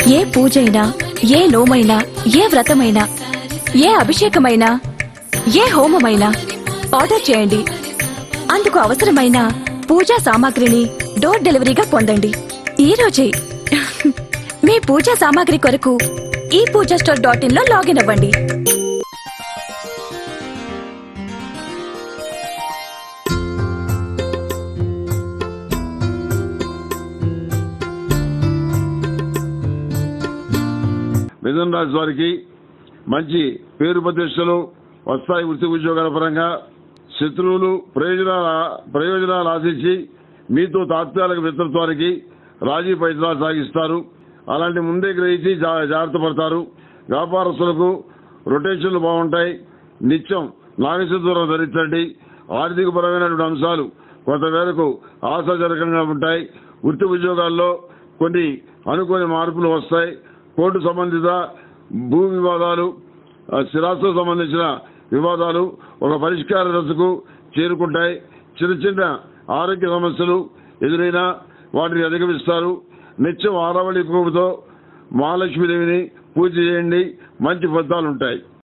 ఏ పూజైనా ఏ నోమైనా ఏ వ్రతమైనా ఏ అభిషేకమైనా ఏ హోమమైనా ఆర్డర్ చేయండి అందుకు అవసరమైన పూజా సామాగ్రిని డోర్ డెలివరీగా పొందండి ఈ రోజే మీ పూజా సామాగ్రి కొరకు ఈ పూజా స్టోర్ డాట్ ఇన్ లో లాగిన్ అవ్వండి మిథున రాశి వారికి మంచి పేరు ప్రతిష్టలు వస్తాయి వృత్తి ఉద్యోగాల పరంగా శత్రువులు ప్రయోజనాల ప్రయోజనాలు ఆశించి మీతో తాత్కాలిక మిత్రత్వానికి రాజీ ప్రయత్నాలు సాగిస్తారు అలాంటి ముందే గ్రహించి జా- జాగ్రత్త పడతారు వ్యాపారస్తులకు రొటేషన్లు బాగుంటాయి నిత్యం నాగశుద్ధూరం ధరించండి ఆర్థిక పరమైనటువంటి అంశాలు కొంతమేరకు ఆశాజనకంగా ఉంటాయి వృత్తి ఉద్యోగాల్లో కొన్ని అనుకోని మార్పులు వస్తాయి కోర్టు సంబంధిత భూ వివాదాలు ఆ, స్థిరాస్తులకు సంబంధించిన వివాదాలు ఒక పరిష్కార దశకు చేరుకుంటాయి చిన్న చిన్న ఆరోగ్య సమస్యలు ఎదురైనా వాటిని అధిగమిస్తారు నిత్యం ఆరవళి పువ్వుతో మహాలక్ష్మీదేవిని పూజ చేయండి మంచి ఫలితాలు ఉంటాయి